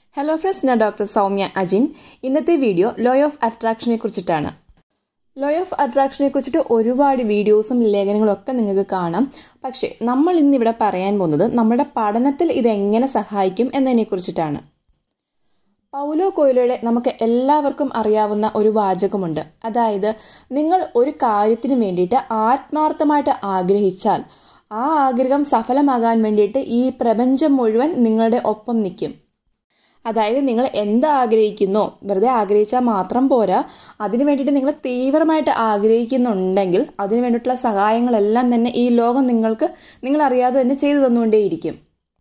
hello friends ഞാൻ doctor Soumya Ajin ഇന്നത്തെ video law of അട്രാക്ഷനെ കുറിച്ചിട്ടാണ് ലോ ഓഫ് അട്രാക്ഷനെ കുറിച്ചിട്ട് ഒരുപാട് വീഡിയോസും ലേഖനങ്ങളും ഒക്കെ നിങ്ങൾക്ക് കാണാം പക്ഷേ നമ്മൾ ഇന്നിവിടെ പറയാൻ പോകുന്നത് നമ്മുടെ പഠനത്തിൽ ഇത് എങ്ങനെ സഹായിക്കും എന്നതിനെ കുറിച്ചിട്ടാണ് പൗലോ കൊയിലോയുടെ നമുക്ക് എല്ലാവർക്കും അറിയാവുന്ന ഒരു വാചകമുണ്ട് അതായത് നിങ്ങൾ ഒരു കാര്യത്തിന് വേണ്ടിയിട്ട് ആത്മാർത്ഥമായിട്ട് ആഗ്രഹിച്ചാൽ ആ ആഗ്രഹം സഫലമാകാൻ വേണ്ടിയിട്ട് ഈ പ്രപഞ്ചം മുഴുവൻ നിങ്ങളുടെ ഒപ്പം നിൽക്കും അതായത് നിങ്ങൾ എന്ത് ആഗ്രഹിക്കുന്നോ വെറുതെ ആഗ്രഹിച്ചാൽ മാത്രം പോരാ അതിനു വേണ്ടിയിട്ട് നിങ്ങൾ തീവ്രമായിട്ട് ആഗ്രഹിക്കുന്നുണ്ടെങ്കിൽ അതിനു വേണ്ടിയിട്ടുള്ള സഹായങ്ങളെല്ലാം തന്നെ ഈ ലോകം നിങ്ങൾക്ക് നിങ്ങൾ അറിയാതെ തന്നെ ചെയ്തു തന്നുകൊണ്ടേയിരിക്കും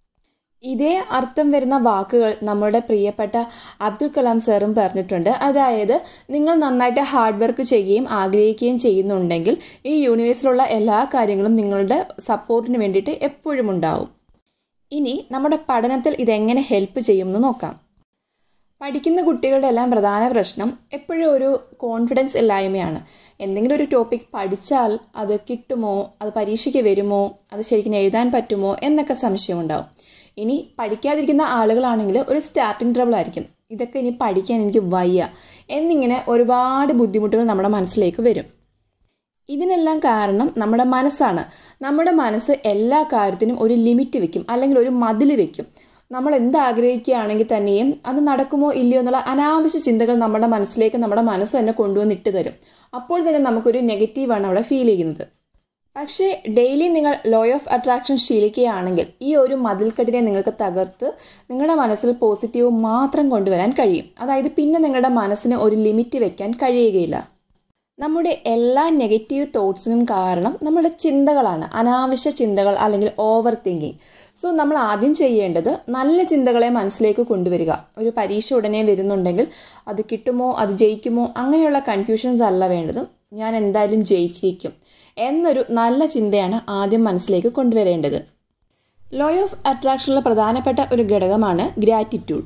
ഇതേ അർത്ഥം വരുന്ന വാക്കുകൾ നമ്മുടെ പ്രിയപ്പെട്ട അബ്ദുൽ കലാം സാറും പറഞ്ഞിട്ടുണ്ട് അതായത് നിങ്ങൾ നന്നായിട്ട് ഹാർഡ് വർക്ക് ചെയ്യുകയും ആഗ്രഹിക്കുകയും ചെയ്യുന്നുണ്ടെങ്കിൽ ഈ യൂണിവേഴ്സിലുള്ള എല്ലാ കാര്യങ്ങളും നിങ്ങളുടെ സപ്പോർട്ടിന് വേണ്ടിയിട്ട് എപ്പോഴും ഉണ്ടാവും ഇനി നമ്മുടെ പഠനത്തിൽ ഇതെങ്ങനെ ഹെൽപ്പ് ചെയ്യുമെന്ന് നോക്കാം പഠിക്കുന്ന കുട്ടികളുടെ എല്ലാം പ്രധാന പ്രശ്നം എപ്പോഴും ഒരു കോൺഫിഡൻസ് ഇല്ലായ്മയാണ് എന്തെങ്കിലും ഒരു ടോപ്പിക് പഠിച്ചാൽ അത് കിട്ടുമോ അത് പരീക്ഷയ്ക്ക് വരുമോ അത് ശരിക്കും എഴുതാൻ പറ്റുമോ എന്നൊക്കെ സംശയമുണ്ടാവും ഇനി പഠിക്കാതിരിക്കുന്ന ആളുകളാണെങ്കിൽ ഒരു സ്റ്റാർട്ടിങ് ട്രബിൾ ആയിരിക്കും ഇതൊക്കെ ഇനി പഠിക്കാൻ എനിക്ക് വയ്യ എന്നിങ്ങനെ ഒരുപാട് ബുദ്ധിമുട്ടുകൾ നമ്മുടെ മനസ്സിലേക്ക് വരും ഇതിനെല്ലാം കാരണം നമ്മുടെ മനസ്സാണ് നമ്മുടെ മനസ്സ് എല്ലാ കാര്യത്തിനും ഒരു ലിമിറ്റ് വെക്കും അല്ലെങ്കിൽ ഒരു മതിൽ വെക്കും നമ്മൾ എന്ത് ആഗ്രഹിക്കുകയാണെങ്കിൽ തന്നെയും അത് നടക്കുമോ ഇല്ലയോ എന്നുള്ള അനാവശ്യ ചിന്തകൾ നമ്മുടെ മനസ്സിലേക്ക് നമ്മുടെ മനസ്സ് തന്നെ കൊണ്ടുവന്ന് ഇട്ട് തരും അപ്പോൾ തന്നെ നമുക്കൊരു നെഗറ്റീവാണ് അവിടെ ഫീൽ ചെയ്യുന്നത് പക്ഷേ ഡെയിലി നിങ്ങൾ ലോ ഓഫ് അട്രാക്ഷൻ ശീലിക്കുകയാണെങ്കിൽ ഈ ഒരു മതിൽക്കെട്ടിനെ നിങ്ങൾക്ക് തകർത്ത് നിങ്ങളുടെ മനസ്സിൽ പോസിറ്റീവ് മാത്രം കൊണ്ടുവരാൻ കഴിയും അതായത് പിന്നെ നിങ്ങളുടെ മനസ്സിന് ഒരു ലിമിറ്റ് വെക്കാൻ കഴിയുകയില്ല നമ്മുടെ എല്ലാ നെഗറ്റീവ് തോട്ട്സിനും കാരണം നമ്മുടെ ചിന്തകളാണ് അനാവശ്യ ചിന്തകൾ അല്ലെങ്കിൽ ഓവർ തിങ്കിങ് സോ നമ്മൾ ആദ്യം ചെയ്യേണ്ടത് നല്ല ചിന്തകളെ മനസ്സിലേക്ക് കൊണ്ടുവരിക ഒരു പരീക്ഷ ഉടനെ വരുന്നുണ്ടെങ്കിൽ അത് കിട്ടുമോ അത് ജയിക്കുമോ അങ്ങനെയുള്ള കൺഫ്യൂഷൻസ് അല്ല വേണ്ടത് ഞാൻ എന്തായാലും ജയിച്ചിരിക്കും എന്നൊരു നല്ല ചിന്തയാണ് ആദ്യം മനസ്സിലേക്ക് കൊണ്ടുവരേണ്ടത് ലോ ഓഫ് അട്രാക്ഷനിലെ പ്രധാനപ്പെട്ട ഒരു ഘടകമാണ് ഗ്രാറ്റിറ്റ്യൂഡ്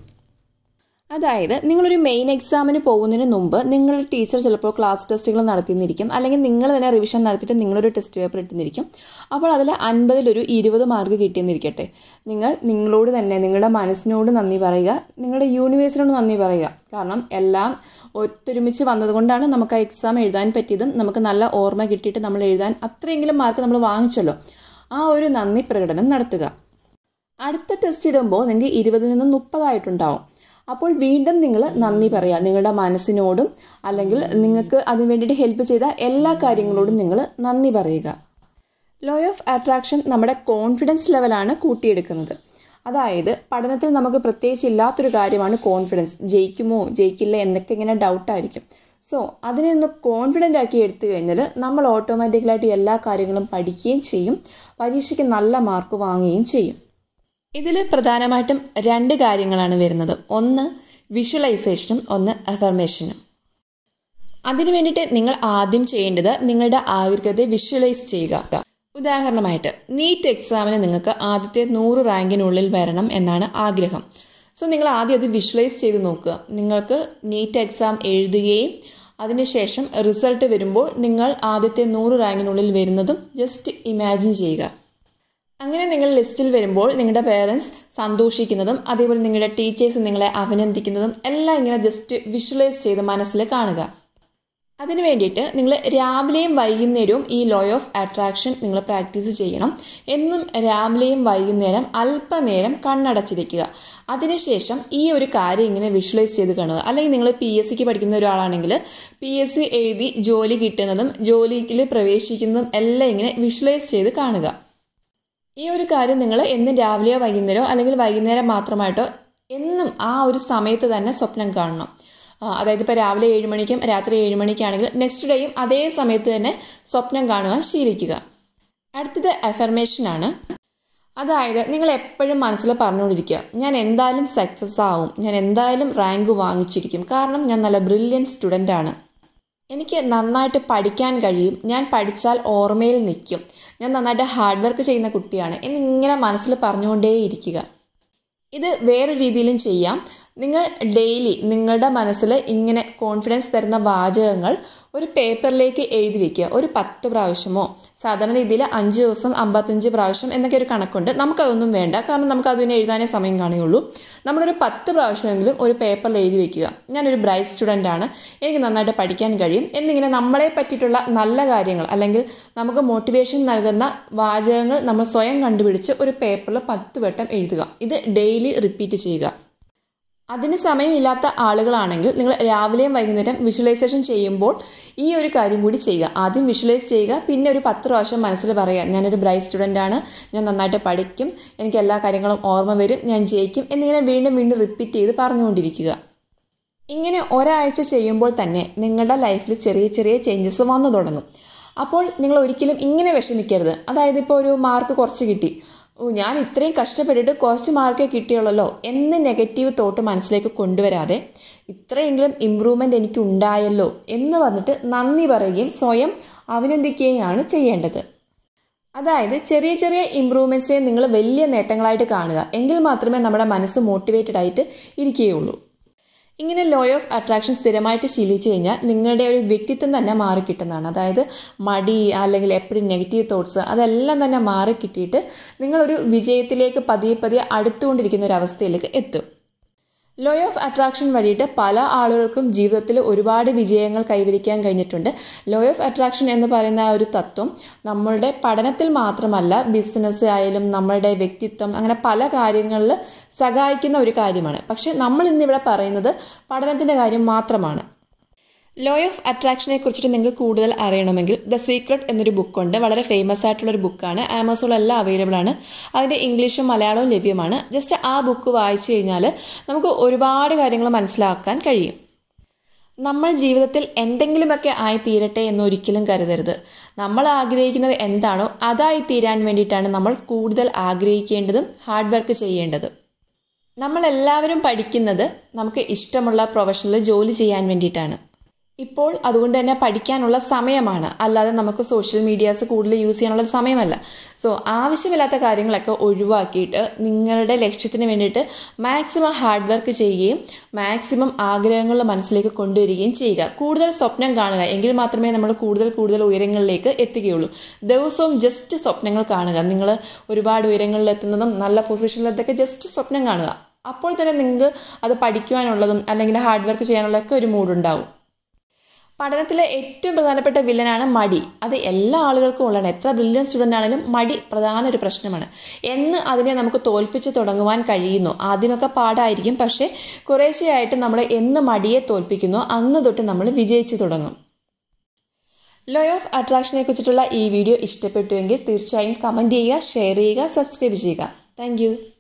അതായത് നിങ്ങളൊരു മെയിൻ എക്സാമിന് പോകുന്നതിന് മുമ്പ് നിങ്ങളുടെ ടീച്ചർ ചിലപ്പോൾ ക്ലാസ് ടെസ്റ്റുകൾ നടത്തിയെന്നിരിക്കും അല്ലെങ്കിൽ നിങ്ങൾ തന്നെ റിവിഷൻ നടത്തിയിട്ട് നിങ്ങളൊരു ടെസ്റ്റ് പേപ്പർ ഇട്ടുന്നിരിക്കും അപ്പോൾ അതിൽ അൻപതിലൊരു ഇരുപത് മാർക്ക് കിട്ടിയെന്നിരിക്കട്ടെ നിങ്ങൾ നിങ്ങളോട് തന്നെ നിങ്ങളുടെ മനസ്സിനോട് നന്ദി പറയുക നിങ്ങളുടെ യൂണിവേഴ്സിനോട് നന്ദി പറയുക കാരണം എല്ലാം ഒത്തൊരുമിച്ച് വന്നതുകൊണ്ടാണ് നമുക്ക് ആ എക്സാം എഴുതാൻ പറ്റിയതും നമുക്ക് നല്ല ഓർമ്മ കിട്ടിയിട്ട് നമ്മൾ എഴുതാൻ അത്രയെങ്കിലും മാർക്ക് നമ്മൾ വാങ്ങിച്ചല്ലോ ആ ഒരു നന്ദി പ്രകടനം നടത്തുക അടുത്ത ടെസ്റ്റ് ഇടുമ്പോൾ നിങ്ങൾക്ക് ഇരുപതിൽ നിന്നും മുപ്പതായിട്ടുണ്ടാവും അപ്പോൾ വീണ്ടും നിങ്ങൾ നന്ദി പറയുക നിങ്ങളുടെ മനസ്സിനോടും അല്ലെങ്കിൽ നിങ്ങൾക്ക് അതിന് വേണ്ടിയിട്ട് ഹെൽപ്പ് ചെയ്ത എല്ലാ കാര്യങ്ങളോടും നിങ്ങൾ നന്ദി പറയുക ലോ ഓഫ് അട്രാക്ഷൻ നമ്മുടെ കോൺഫിഡൻസ് ലെവലാണ് കൂട്ടിയെടുക്കുന്നത് അതായത് പഠനത്തിൽ നമുക്ക് പ്രത്യേകിച്ച് ഇല്ലാത്തൊരു കാര്യമാണ് കോൺഫിഡൻസ് ജയിക്കുമോ ജയിക്കില്ല എന്നൊക്കെ ഇങ്ങനെ ഡൗട്ടായിരിക്കും സോ അതിനെ ഒന്ന് കോൺഫിഡൻ്റ് ആക്കി എടുത്തു കഴിഞ്ഞാൽ നമ്മൾ ഓട്ടോമാറ്റിക്കലായിട്ട് എല്ലാ കാര്യങ്ങളും പഠിക്കുകയും ചെയ്യും പരീക്ഷയ്ക്ക് നല്ല മാർക്ക് വാങ്ങുകയും ചെയ്യും ഇതിൽ പ്രധാനമായിട്ടും രണ്ട് കാര്യങ്ങളാണ് വരുന്നത് ഒന്ന് വിഷ്വലൈസേഷനും ഒന്ന് അഫർമേഷനും അതിനു വേണ്ടിയിട്ട് നിങ്ങൾ ആദ്യം ചെയ്യേണ്ടത് നിങ്ങളുടെ ആഗ്രഹത്തെ വിഷ്വലൈസ് ചെയ്യുക ഉദാഹരണമായിട്ട് നീറ്റ് എക്സാമിന് നിങ്ങൾക്ക് ആദ്യത്തെ നൂറ് റാങ്കിനുള്ളിൽ വരണം എന്നാണ് ആഗ്രഹം സോ നിങ്ങൾ ആദ്യം അത് വിഷ്വലൈസ് ചെയ്ത് നോക്കുക നിങ്ങൾക്ക് നീറ്റ് എക്സാം എഴുതുകയും അതിനുശേഷം റിസൾട്ട് വരുമ്പോൾ നിങ്ങൾ ആദ്യത്തെ നൂറ് റാങ്കിനുള്ളിൽ വരുന്നതും ജസ്റ്റ് ഇമാജിൻ ചെയ്യുക അങ്ങനെ നിങ്ങൾ ലിസ്റ്റിൽ വരുമ്പോൾ നിങ്ങളുടെ പേരൻസ് സന്തോഷിക്കുന്നതും അതേപോലെ നിങ്ങളുടെ ടീച്ചേഴ്സ് നിങ്ങളെ അഭിനന്ദിക്കുന്നതും എല്ലാം ഇങ്ങനെ ജസ്റ്റ് വിഷ്വലൈസ് ചെയ്ത് മനസ്സിൽ കാണുക അതിന് വേണ്ടിയിട്ട് നിങ്ങൾ രാവിലെയും വൈകുന്നേരവും ഈ ലോ ഓഫ് അട്രാക്ഷൻ നിങ്ങൾ പ്രാക്ടീസ് ചെയ്യണം എന്നും രാവിലെയും വൈകുന്നേരം അല്പനേരം കണ്ണടച്ചിരിക്കുക അതിനുശേഷം ഈ ഒരു കാര്യം ഇങ്ങനെ വിഷ്വലൈസ് ചെയ്ത് കാണുക അല്ലെങ്കിൽ നിങ്ങൾ പി എസ് സിക്ക് പഠിക്കുന്ന ഒരാളാണെങ്കിൽ പി എസ് സി എഴുതി ജോലി കിട്ടുന്നതും ജോലിയിൽ പ്രവേശിക്കുന്നതും എല്ലാം ഇങ്ങനെ വിഷ്വലൈസ് ചെയ്ത് കാണുക ഈ ഒരു കാര്യം നിങ്ങൾ എന്നും രാവിലെയോ വൈകുന്നേരമോ അല്ലെങ്കിൽ വൈകുന്നേരം മാത്രമായിട്ടോ എന്നും ആ ഒരു സമയത്ത് തന്നെ സ്വപ്നം കാണണം അതായത് ഇപ്പോൾ രാവിലെ ഏഴ് മണിക്കും രാത്രി ഏഴ് മണിക്കാണെങ്കിൽ നെക്സ്റ്റ് ഡേയും അതേ സമയത്ത് തന്നെ സ്വപ്നം കാണുവാൻ ശീലിക്കുക അടുത്തത് അഫർമേഷനാണ് അതായത് നിങ്ങൾ എപ്പോഴും മനസ്സിൽ പറഞ്ഞുകൊണ്ടിരിക്കുക ഞാൻ എന്തായാലും സക്സസ് ആവും ഞാൻ എന്തായാലും റാങ്ക് വാങ്ങിച്ചിരിക്കും കാരണം ഞാൻ നല്ല ബ്രില്യൻ സ്റ്റുഡൻ്റ് ആണ് എനിക്ക് നന്നായിട്ട് പഠിക്കാൻ കഴിയും ഞാൻ പഠിച്ചാൽ ഓർമ്മയിൽ നിൽക്കും ഞാൻ നന്നായിട്ട് ഹാർഡ് വർക്ക് ചെയ്യുന്ന കുട്ടിയാണ് എന്നിങ്ങനെ മനസ്സിൽ പറഞ്ഞുകൊണ്ടേയിരിക്കുക ഇത് വേറെ രീതിയിലും ചെയ്യാം നിങ്ങൾ ഡെയിലി നിങ്ങളുടെ മനസ്സിൽ ഇങ്ങനെ കോൺഫിഡൻസ് തരുന്ന വാചകങ്ങൾ ഒരു പേപ്പറിലേക്ക് എഴുതി വെക്കുക ഒരു പത്ത് പ്രാവശ്യമോ സാധാരണ രീതിയിൽ അഞ്ച് ദിവസം അമ്പത്തഞ്ച് പ്രാവശ്യം എന്നൊക്കെ ഒരു കണക്കുണ്ട് നമുക്കതൊന്നും വേണ്ട കാരണം നമുക്ക് അതിനെ എഴുതാനേ സമയം കാണുകയുള്ളൂ നമ്മളൊരു പത്ത് പ്രാവശ്യമെങ്കിലും ഒരു പേപ്പറിൽ എഴുതി വെക്കുക ഞാനൊരു ബ്രൈറ്റ് സ്റ്റുഡൻ്റ് ആണ് എനിക്ക് നന്നായിട്ട് പഠിക്കാൻ കഴിയും എന്നിങ്ങനെ നമ്മളെ പറ്റിയിട്ടുള്ള നല്ല കാര്യങ്ങൾ അല്ലെങ്കിൽ നമുക്ക് മോട്ടിവേഷൻ നൽകുന്ന വാചകങ്ങൾ നമ്മൾ സ്വയം കണ്ടുപിടിച്ച് ഒരു പേപ്പറിൽ പത്ത് വട്ടം എഴുതുക ഇത് ഡെയിലി റിപ്പീറ്റ് ചെയ്യുക അതിന് സമയമില്ലാത്ത ആളുകളാണെങ്കിൽ നിങ്ങൾ രാവിലെയും വൈകുന്നേരം വിഷ്വലൈസേഷൻ ചെയ്യുമ്പോൾ ഈ ഒരു കാര്യം കൂടി ചെയ്യുക ആദ്യം വിഷ്വലൈസ് ചെയ്യുക പിന്നെ ഒരു പത്ത് പ്രാവശ്യം മനസ്സിൽ പറയുക ഞാനൊരു ബ്രൈറ്റ് സ്റ്റുഡൻ്റ് ആണ് ഞാൻ നന്നായിട്ട് പഠിക്കും എനിക്ക് എല്ലാ കാര്യങ്ങളും ഓർമ്മ വരും ഞാൻ ജയിക്കും എന്നിങ്ങനെ വീണ്ടും വീണ്ടും റിപ്പീറ്റ് ചെയ്ത് പറഞ്ഞുകൊണ്ടിരിക്കുക ഇങ്ങനെ ഒരാഴ്ച ചെയ്യുമ്പോൾ തന്നെ നിങ്ങളുടെ ലൈഫിൽ ചെറിയ ചെറിയ ചേഞ്ചസ് വന്നു തുടങ്ങും അപ്പോൾ നിങ്ങൾ ഒരിക്കലും ഇങ്ങനെ വിഷമിക്കരുത് അതായത് ഇപ്പോൾ ഒരു മാർക്ക് കുറച്ച് കിട്ടി ഓ ഞാൻ ഇത്രയും കഷ്ടപ്പെട്ടിട്ട് കുറച്ച് മാർക്കേ കിട്ടിയുള്ളല്ലോ എന്ന് നെഗറ്റീവ് തോട്ട് മനസ്സിലേക്ക് കൊണ്ടുവരാതെ ഇത്രയെങ്കിലും ഇമ്പ്രൂവ്മെൻ്റ് എനിക്ക് ഉണ്ടായല്ലോ എന്ന് വന്നിട്ട് നന്ദി പറയുകയും സ്വയം അഭിനന്ദിക്കുകയാണ് ചെയ്യേണ്ടത് അതായത് ചെറിയ ചെറിയ ഇമ്പ്രൂവ്മെൻറ്റ്സിനെ നിങ്ങൾ വലിയ നേട്ടങ്ങളായിട്ട് കാണുക എങ്കിൽ മാത്രമേ നമ്മുടെ മനസ്സ് മോട്ടിവേറ്റഡ് ആയിട്ട് ഇരിക്കുകയുള്ളൂ ഇങ്ങനെ ലോ ഓഫ് അട്രാക്ഷൻ സ്ഥിരമായിട്ട് ശീലിച്ചു കഴിഞ്ഞാൽ നിങ്ങളുടെ ഒരു വ്യക്തിത്വം തന്നെ മാറിക്കിട്ടുന്നതാണ് അതായത് മടി അല്ലെങ്കിൽ എപ്പോഴും നെഗറ്റീവ് തോട്ട്സ് അതെല്ലാം തന്നെ മാറിക്കിട്ടിയിട്ട് നിങ്ങളൊരു വിജയത്തിലേക്ക് പതിയെ പതിയെ അടുത്തുകൊണ്ടിരിക്കുന്ന ഒരു അവസ്ഥയിലേക്ക് എത്തും ലോ ഓഫ് അട്രാക്ഷൻ വഴിയിട്ട് പല ആളുകൾക്കും ജീവിതത്തിൽ ഒരുപാട് വിജയങ്ങൾ കൈവരിക്കാൻ കഴിഞ്ഞിട്ടുണ്ട് ലോ ഓഫ് അട്രാക്ഷൻ എന്ന് പറയുന്ന ആ ഒരു തത്വം നമ്മളുടെ പഠനത്തിൽ മാത്രമല്ല ബിസിനസ് ആയാലും നമ്മളുടെ വ്യക്തിത്വം അങ്ങനെ പല കാര്യങ്ങളിൽ സഹായിക്കുന്ന ഒരു കാര്യമാണ് പക്ഷെ നമ്മൾ ഇന്നിവിടെ പറയുന്നത് പഠനത്തിൻ്റെ കാര്യം മാത്രമാണ് ലോ ഓഫ് അട്രാക്ഷനെ കുറിച്ചിട്ട് നിങ്ങൾക്ക് കൂടുതൽ അറിയണമെങ്കിൽ ദ സീക്രട്ട് എന്നൊരു ബുക്കുണ്ട് വളരെ ഫേമസ് ആയിട്ടുള്ള ഒരു ബുക്കാണ് ആമസോണിലെല്ലാം അവൈലബിൾ ആണ് അതിൻ്റെ ഇംഗ്ലീഷും മലയാളവും ലഭ്യമാണ് ജസ്റ്റ് ആ ബുക്ക് വായിച്ചു കഴിഞ്ഞാൽ നമുക്ക് ഒരുപാട് കാര്യങ്ങൾ മനസ്സിലാക്കാൻ കഴിയും നമ്മൾ ജീവിതത്തിൽ എന്തെങ്കിലുമൊക്കെ ആയി തീരട്ടെ എന്നൊരിക്കലും കരുതരുത് നമ്മൾ ആഗ്രഹിക്കുന്നത് എന്താണോ അതായി തീരാൻ വേണ്ടിയിട്ടാണ് നമ്മൾ കൂടുതൽ ആഗ്രഹിക്കേണ്ടതും ഹാർഡ് വർക്ക് ചെയ്യേണ്ടതും നമ്മളെല്ലാവരും പഠിക്കുന്നത് നമുക്ക് ഇഷ്ടമുള്ള പ്രൊഫഷനിൽ ജോലി ചെയ്യാൻ വേണ്ടിയിട്ടാണ് ഇപ്പോൾ അതുകൊണ്ട് തന്നെ പഠിക്കാനുള്ള സമയമാണ് അല്ലാതെ നമുക്ക് സോഷ്യൽ മീഡിയാസ് കൂടുതൽ യൂസ് ചെയ്യാനുള്ള സമയമല്ല സോ ആവശ്യമില്ലാത്ത കാര്യങ്ങളൊക്കെ ഒഴിവാക്കിയിട്ട് നിങ്ങളുടെ ലക്ഷ്യത്തിന് വേണ്ടിയിട്ട് മാക്സിമം ഹാർഡ് വർക്ക് ചെയ്യുകയും മാക്സിമം ആഗ്രഹങ്ങൾ മനസ്സിലേക്ക് കൊണ്ടുവരികയും ചെയ്യുക കൂടുതൽ സ്വപ്നം കാണുക എങ്കിൽ മാത്രമേ നമ്മൾ കൂടുതൽ കൂടുതൽ ഉയരങ്ങളിലേക്ക് എത്തുകയുള്ളൂ ദിവസവും ജസ്റ്റ് സ്വപ്നങ്ങൾ കാണുക നിങ്ങൾ ഒരുപാട് ഉയരങ്ങളിൽ എത്തുന്നതും നല്ല പൊസിഷനിലെത്തൊക്കെ ജസ്റ്റ് സ്വപ്നം കാണുക അപ്പോൾ തന്നെ നിങ്ങൾക്ക് അത് പഠിക്കുവാനുള്ളതും അല്ലെങ്കിൽ ഹാർഡ് വർക്ക് ചെയ്യാനുള്ളതൊക്കെ ഒരു മൂഡുണ്ടാവും പഠനത്തിലെ ഏറ്റവും പ്രധാനപ്പെട്ട വില്ലനാണ് മടി അത് എല്ലാ ആളുകൾക്കും ഉള്ളതാണ് എത്ര ബ്രില്യൻ സ്റ്റുഡൻ്റ് ആണെങ്കിലും മടി പ്രധാന ഒരു പ്രശ്നമാണ് എന്ന് അതിനെ നമുക്ക് തോൽപ്പിച്ച് തുടങ്ങുവാൻ കഴിയുന്നു ആദ്യമൊക്കെ പാടായിരിക്കും പക്ഷേ കുറേശ്ശെയായിട്ട് നമ്മൾ എന്ന് മടിയെ തോൽപ്പിക്കുന്നു അന്ന് തൊട്ട് നമ്മൾ വിജയിച്ചു തുടങ്ങും ലോ ഓഫ് അട്രാക്ഷനെ കുറിച്ചിട്ടുള്ള ഈ വീഡിയോ ഇഷ്ടപ്പെട്ടുവെങ്കിൽ തീർച്ചയായും കമൻറ്റ് ചെയ്യുക ഷെയർ ചെയ്യുക സബ്സ്ക്രൈബ് ചെയ്യുക താങ്ക്